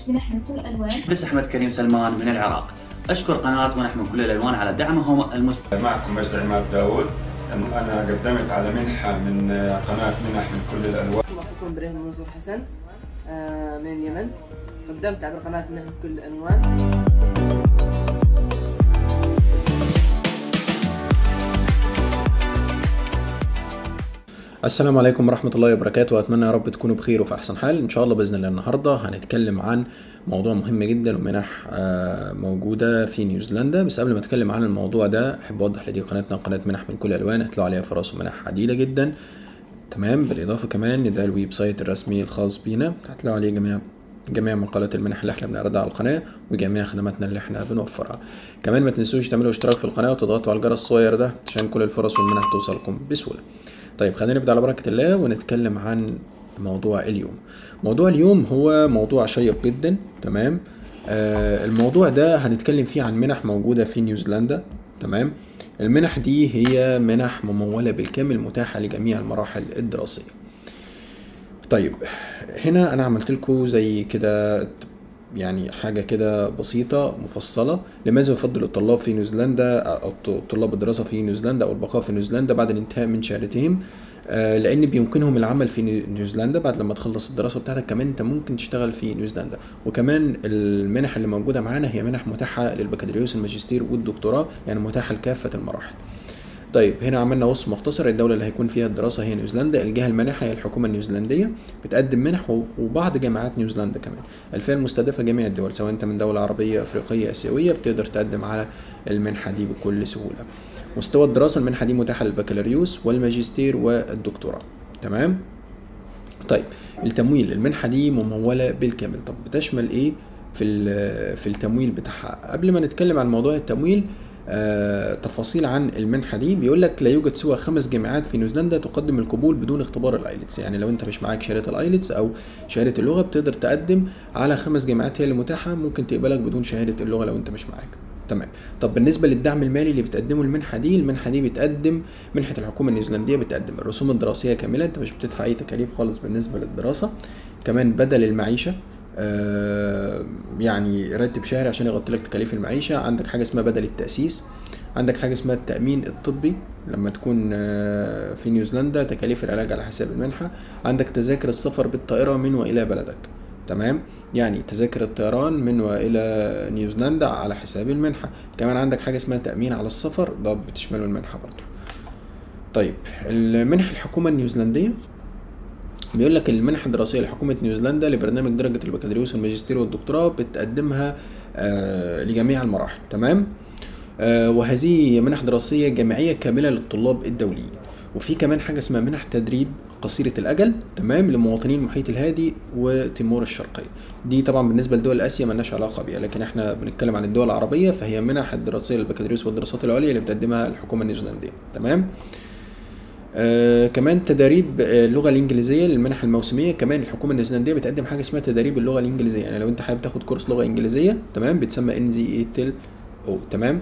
منح من كل الألوان بس أحمد كريم سلمان من العراق أشكر قناة ونحن من كل الألوان على دعمهم المستمر معكم مجد عماد داود أنا قدمت على منحة من قناة منح من كل الألوان أخوكم إبراهيم منصور حسن آه، من اليمن قدمت عبر قناة منح من كل الألوان السلام عليكم ورحمة الله وبركاته وأتمنى يا رب تكونوا بخير وفي أحسن حال إن شاء الله بإذن الله النهاردة هنتكلم عن موضوع مهم جدا ومنح آه، موجودة في نيوزيلندا بس قبل ما أتكلم عن الموضوع ده أحب أوضح لدي قناتنا قناة منح من كل الألوان هتلاقوا عليها فرص ومنح عديدة جدا تمام بالإضافة كمان ده الويب سايت الرسمي الخاص بينا هتلاقوا عليه جميع جميع مقالات المنح اللي احنا بنعرضها على القناة وجميع خدماتنا اللي احنا بنوفرها كمان ما تنسوش تعملوا اشتراك في القناة وتضغطوا على الجرس الصغير ده عشان كل الفرص والمنح توصلكم بسهولة طيب خلينا نبدأ على بركة الله ونتكلم عن موضوع اليوم موضوع اليوم هو موضوع شيق جدا تمام آه الموضوع ده هنتكلم فيه عن منح موجودة في نيوزيلندا تمام المنح دي هي منح ممولة بالكامل متاحة لجميع المراحل الدراسية طيب هنا انا عملت لكم زي كده يعني حاجه كده بسيطه مفصله لماذا يفضل الطلاب في نيوزيلندا او طلاب الدراسه في نيوزيلندا او البقاء في نيوزيلندا بعد الانتهاء من شهادتهم آه، لان بيمكنهم العمل في نيوزيلندا بعد لما تخلص الدراسه بتاعتك كمان انت ممكن تشتغل في نيوزيلندا وكمان المنح اللي موجوده معانا هي منح متاحه للبكالوريوس الماجستير والدكتوراه يعني متاحه لكافه المراحل طيب هنا عملنا وصف مختصر الدولة اللي هيكون فيها الدراسة هي نيوزيلندا الجهة المانحة هي الحكومة النيوزيلندية بتقدم منح وبعض جامعات نيوزيلندا كمان الفئة المستهدفة جميع الدول سواء انت من دولة عربية افريقية اسيوية بتقدر تقدم على المنحة دي بكل سهولة مستوى الدراسة المنحة دي متاحة للبكالوريوس والماجستير والدكتوراه تمام طيب التمويل المنحة دي ممولة بالكامل طب بتشمل ايه في في التمويل بتاعها قبل ما نتكلم عن موضوع التمويل آه، تفاصيل عن المنحه دي بيقول لك لا يوجد سوى خمس جامعات في نيوزيلندا تقدم القبول بدون اختبار الايلتس يعني لو انت مش معاك شهاده الايلتس او شهاده اللغه بتقدر تقدم على خمس جامعات هي اللي متاحه ممكن تقبلك بدون شهاده اللغه لو انت مش معاك تمام طب بالنسبه للدعم المالي اللي بتقدمه المنحه دي المنحه دي بتقدم منحه الحكومه النيوزيلنديه بتقدم الرسوم الدراسيه كامله انت مش بتدفع اي تكاليف خالص بالنسبه للدراسه كمان بدل المعيشه آه يعني راتب شهري عشان يغطي لك تكاليف المعيشه عندك حاجه اسمها بدل التاسيس عندك حاجه اسمها التامين الطبي لما تكون آه في نيوزيلندا تكاليف العلاج على حساب المنحه عندك تذاكر السفر بالطائره من والى بلدك تمام يعني تذاكر الطيران من والى نيوزيلندا على حساب المنحه كمان عندك حاجه اسمها تامين على السفر ده بتشمله المنحه برضو طيب المنح الحكومه النيوزيلنديه بيقول لك المنح الدراسيه لحكومه نيوزيلندا لبرنامج درجه البكالوريوس والماجستير والدكتوراه بتقدمها آه لجميع المراحل تمام آه وهذه منح دراسيه جامعيه كامله للطلاب الدوليين وفي كمان حاجه اسمها منح تدريب قصيرة الأجل تمام لمواطنين المحيط الهادي وتيمور الشرقية دي طبعا بالنسبة لدول آسيا ملناش علاقة بيها لكن احنا بنتكلم عن الدول العربية فهي منح الدراسية للبكالوريوس والدراسات العليا اللي بتقدمها الحكومة النيوزيلندية تمام آه كمان تدريب اللغه الانجليزيه للمنح الموسميه كمان الحكومه النيوزيلنديه بتقدم حاجه اسمها تدريب اللغه الانجليزيه يعني لو انت حابب تاخد كورس لغه انجليزيه تمام بتسمى ان زي اي تل او تمام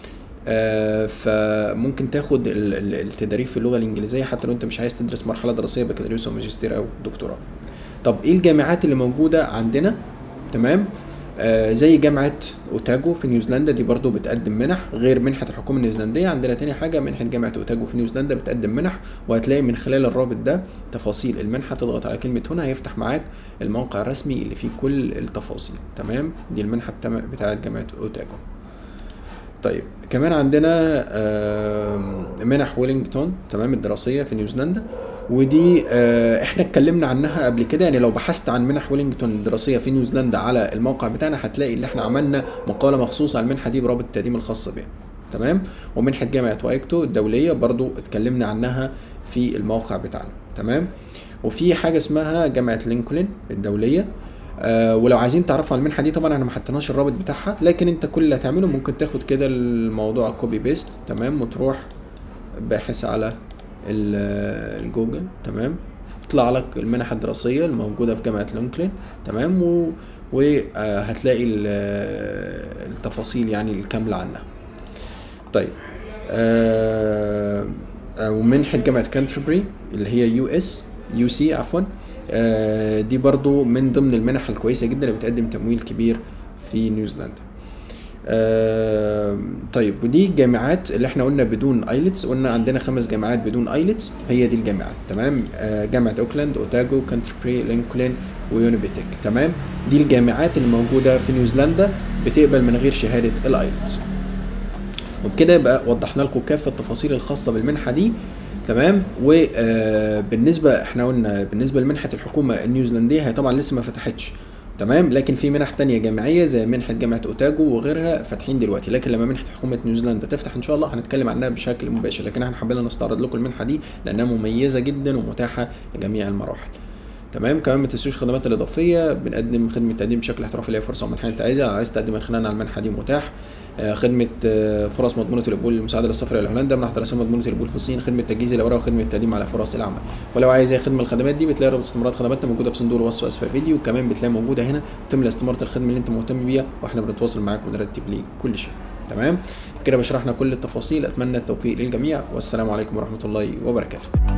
آه فممكن تاخد التدريب في اللغه الانجليزيه حتى لو انت مش عايز تدرس مرحله دراسيه بكالوريوس او ماجستير او دكتوراه طب ايه الجامعات اللي موجوده عندنا تمام آه زي جامعة اوتاجو في نيوزيلندا دي برضو بتقدم منح غير منحة الحكومة النيوزيلندية عندنا تاني حاجة منحة جامعة اوتاجو في نيوزيلندا بتقدم منح وهتلاقي من خلال الرابط ده تفاصيل المنحة تضغط على كلمة هنا هيفتح معاك الموقع الرسمي اللي فيه كل التفاصيل تمام دي المنحة بتاعت جامعة اوتاجو طيب كمان عندنا منح ويلينغتون تمام الدراسيه في نيوزيلندا ودي احنا اتكلمنا عنها قبل كده يعني لو بحثت عن منح ويلينغتون الدراسيه في نيوزيلندا على الموقع بتاعنا هتلاقي اللي احنا عملنا مقاله مخصوصه على المنحه دي برابط التقديم الخاصه بيها تمام ومنحه جامعه وايكتو الدوليه برضو اتكلمنا عنها في الموقع بتاعنا تمام وفي حاجه اسمها جامعه لينكولن الدوليه آه ولو عايزين تعرفوا على المنحه دي طبعا انا ما حطيناش الرابط بتاعها لكن انت كل اللي هتعمله ممكن تاخد كده الموضوع كوبي بيست تمام وتروح باحث على الجوجل تمام يطلع لك المنح الدراسيه الموجوده في جامعه لينكولن تمام و وهتلاقي التفاصيل يعني الكامله عنها طيب آه ومنحه جامعه كانتربري اللي هي يو اس يو سي عفوا آه، دي برضو من ضمن المنح الكويسه جدا اللي بتقدم تمويل كبير في نيوزيلندا آه، طيب ودي الجامعات اللي احنا قلنا بدون ايلتس قلنا عندنا خمس جامعات بدون ايلتس هي دي الجامعات تمام آه، جامعه اوكلاند اوتاجو كانتربري لينكولن ويونيبيتك تمام دي الجامعات اللي موجوده في نيوزيلندا بتقبل من غير شهاده الايلتس وبكده يبقى وضحنا لكم كافه التفاصيل الخاصه بالمنحه دي تمام وبالنسبه احنا قلنا بالنسبه لمنحه الحكومه النيوزيلنديه هي طبعا لسه ما فتحتش تمام لكن في منح تانية جامعيه زي منحه جامعه اوتاجو وغيرها فاتحين دلوقتي لكن لما منحه حكومه نيوزيلندا تفتح ان شاء الله هنتكلم عنها بشكل مباشر لكن احنا حابين نستعرض لكم المنحه دي لانها مميزه جدا ومتاحه لجميع المراحل تمام كمان ما تنسوش الخدمات الاضافيه بنقدم خدمه تقديم بشكل احترافي لأي فرصه ومنحه انت عايزها عايز تقدم من خلالنا على المنحه دي متاح آه، خدمه آه، فرص مضمونه القبول المساعده للسفر الى هولندا منح دراسات مضمونه القبول في الصين خدمه تجهيز الاوراق وخدمه التقديم على فرص العمل ولو عايز اي خدمه من الخدمات دي بتلاقي رابط استمارات خدماتنا موجوده في صندوق الوصف اسفل الفيديو وكمان بتلاقي موجوده هنا تملى استماره الخدمه اللي انت مهتم بيها واحنا بنتواصل معاك ونرتب ليك كل شيء تمام كده بشرحنا كل التفاصيل اتمنى التوفيق للجميع والسلام عليكم ورحمه الله وبركاته